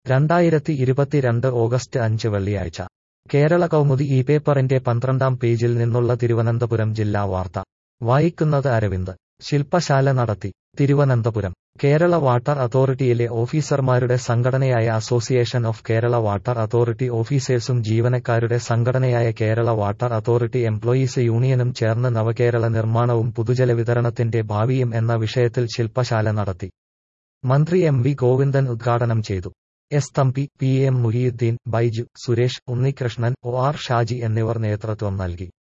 രണ്ടായിരത്തി ഇരുപത്തിരണ്ട് ഓഗസ്റ്റ് അഞ്ച് വെള്ളിയാഴ്ച കേരള കൗമുദി ഈ പേപ്പറിന്റെ പന്ത്രണ്ടാം പേജിൽ നിന്നുള്ള തിരുവനന്തപുരം ജില്ലാ വാർത്ത വായിക്കുന്നത് അരവിന്ദ് ശില്പശാല നടത്തി തിരുവനന്തപുരം കേരള വാട്ടർ അതോറിറ്റിയിലെ ഓഫീസർമാരുടെ സംഘടനയായ association of Kerala water authority ഓഫീസേഴ്സും ജീവനക്കാരുടെ സംഘടനയായ കേരള വാട്ടർ അതോറിറ്റി എംപ്ലോയീസ് യൂണിയനും ചേർന്ന് നവകേരള നിർമ്മാണവും പൊതുജലവിതരണത്തിന്റെ ഭാവിയും എന്ന വിഷയത്തിൽ ശില്പശാല നടത്തി മന്ത്രി എം വി ഗോവിന്ദൻ ഉദ്ഘാടനം ചെയ്തു S Thampi P M Muhiyuddin Baiju Suresh Unnikrishnan O R Shaji എന്നിവർ നേതൃത്വം നൽകി